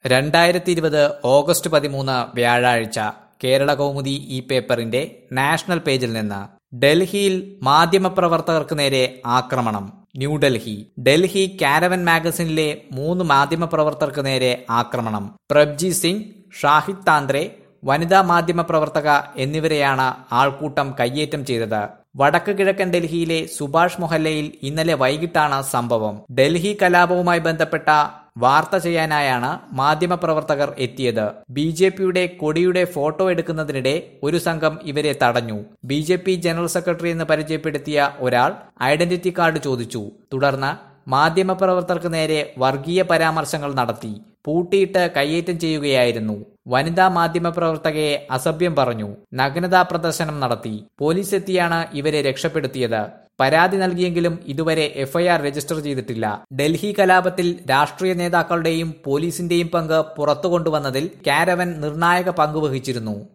രണ്ടായിരത്തി ഇരുപത് ഓഗസ്റ്റ് പതിമൂന്ന് വ്യാഴാഴ്ച കേരള കൗമുദി ഈ പേപ്പറിന്റെ നാഷണൽ പേജിൽ നിന്ന് ഡൽഹിയിൽ മാധ്യമപ്രവർത്തകർക്ക് നേരെ ആക്രമണം ന്യൂഡൽഹി ഡൽഹി കാരവൻ മാഗസിനിലെ മൂന്ന് മാധ്യമപ്രവർത്തകർക്ക് നേരെ ആക്രമണം പ്രഭ്ജി സിംഗ് ഷാഹിദ് താന്ദ്രെ വനിതാ മാധ്യമപ്രവർത്തക എന്നിവരെയാണ് ആൾക്കൂട്ടം കയ്യേറ്റം ചെയ്തത് വടക്ക് കിഴക്കൻ ഡൽഹിയിലെ സുഭാഷ് മൊഹല്ലയിൽ ഇന്നലെ വൈകിട്ടാണ് സംഭവം ഡൽഹി കലാപവുമായി ബന്ധപ്പെട്ട വാർത്ത ചെയ്യാനായാണ് മാധ്യമപ്രവർത്തകർ എത്തിയത് ബി ജെ പിയുടെ കൊടിയുടെ ഫോട്ടോ എടുക്കുന്നതിനിടെ ഒരു സംഘം ഇവരെ തടഞ്ഞു B J P general secretary എന്ന് പരിചയപ്പെടുത്തിയ ഒരാൾ ഐഡന്റിറ്റി കാർഡ് ചോദിച്ചു തുടർന്ന് മാധ്യമപ്രവർത്തകർക്ക് നേരെ വർഗീയ പരാമർശങ്ങൾ നടത്തി പൂട്ടിയിട്ട് കയ്യേറ്റം ചെയ്യുകയായിരുന്നു വനിതാ മാധ്യമപ്രവർത്തകയെ അസഭ്യം പറഞ്ഞു നഗ്നതാ പ്രദർശനം നടത്തി പോലീസ് എത്തിയാണ് ഇവരെ രക്ഷപ്പെടുത്തിയത് പരാതി നൽകിയെങ്കിലും ഇതുവരെ എഫ്ഐആർ രജിസ്റ്റർ ചെയ്തിട്ടില്ല ഡൽഹി കലാപത്തിൽ രാഷ്ട്രീയ നേതാക്കളുടെയും പോലീസിന്റെയും പങ്ക് പുറത്തുകൊണ്ടുവന്നതിൽ കാരവൻ നിർണായക പങ്ക് വഹിച്ചിരുന്നു